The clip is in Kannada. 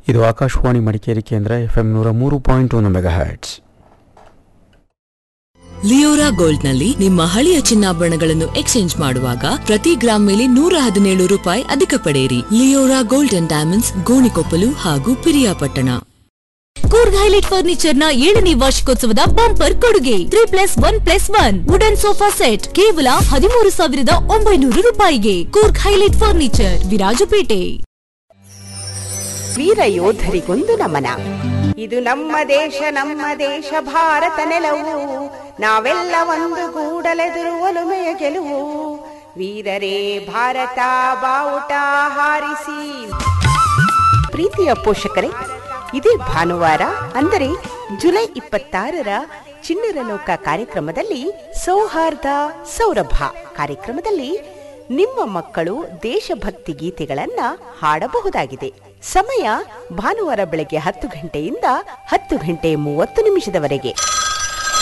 ಇದು ಆಕಾಶವಾಣಿ ಮಡಿಕೇರಿ ಕೇಂದ್ರ ಎಫ್ ಎಂ ನೂರ ಮೂರು ಪಾಯಿಂಟ್ ಒಂದು ಮೆಗಾ ಹ್ಯಾಟ್ಸ್ ಲಿಯೋರಾ ಗೋಲ್ಡ್ ನಲ್ಲಿ ನಿಮ್ಮ ಹಳೆಯ ಚಿನ್ನಾಭರಣಗಳನ್ನು ಎಕ್ಸ್ಚೇಂಜ್ ಮಾಡುವಾಗ ಪ್ರತಿ ಗ್ರಾಮ್ ಮೇಲೆ ನೂರ ಹದಿನೇಳು ರೂಪಾಯಿ ಅಧಿಕ ಪಡೆಯಿರಿ Leora gold and diamonds Gonikoppal ಹಾಗೂ ಪಿರಿಯಾಪಟ್ಟಣ ಕೂರ್ಗ್ ಹೈಲೈಟ್ ಫರ್ನಿಚರ್ ನ ಏಳನೇ ವಾರ್ಷಿಕೋತ್ಸವದ ಬಂಪರ್ ಕೊಡುಗೆ three plus one plus one wooden sofa set ಕೇವಲ ಹದಿಮೂರು ಸಾವಿರದ ಒಂಬೈನೂರು ರೂಪಾಯಿಗೆ ಕೂರ್ಗ್ ಹೈಲೈಟ್ ಫರ್ನಿಚರ್ ವಿರಾಜಪೇಟೆ ವೀರ ಯೋಧರಿಗೊಂದು ನಮನ ಇದು ನಮ್ಮ ದೇಶ ನಮ್ಮ ದೇಶ ಭಾರತ ನೆಲವು ನಾವೆಲ್ಲ ಒಂದು ಗೂಡಲೆದುರು ಒಲುಮೆಯ ಗೆಲುವು ವೀರರೇ ಭಾರತ ಬಾವುಟ ಹಾರಿಸಿ ಪ್ರೀತಿಯ ಪೋಷಕರೇ ಇದೇ ಭಾನುವಾರ ಅಂದರೆ ಜುಲೈ ಇಪ್ಪತ್ತಾರರ ಚಿಣ್ಣರ ಲೋಕ ಕಾರ್ಯಕ್ರಮದಲ್ಲಿ ಸೌಹಾರ್ದ ಸೌರಭ ಕಾರ್ಯಕ್ರಮದಲ್ಲಿ ನಿಮ್ಮ ಮಕ್ಕಳು ದೇಶಭಕ್ತಿ ಗೀತೆಗಳನ್ನ ಹಾಡಬಹುದಾಗಿದೆ ಸಮಯ ಭಾನುವಾರ ಬೆಳಗ್ಗೆ ಹತ್ತು ಗಂಟೆಯಿಂದ ಹತ್ತು ಗಂಟೆ ಮೂವತ್ತು ನಿಮಿಷದವರೆಗೆ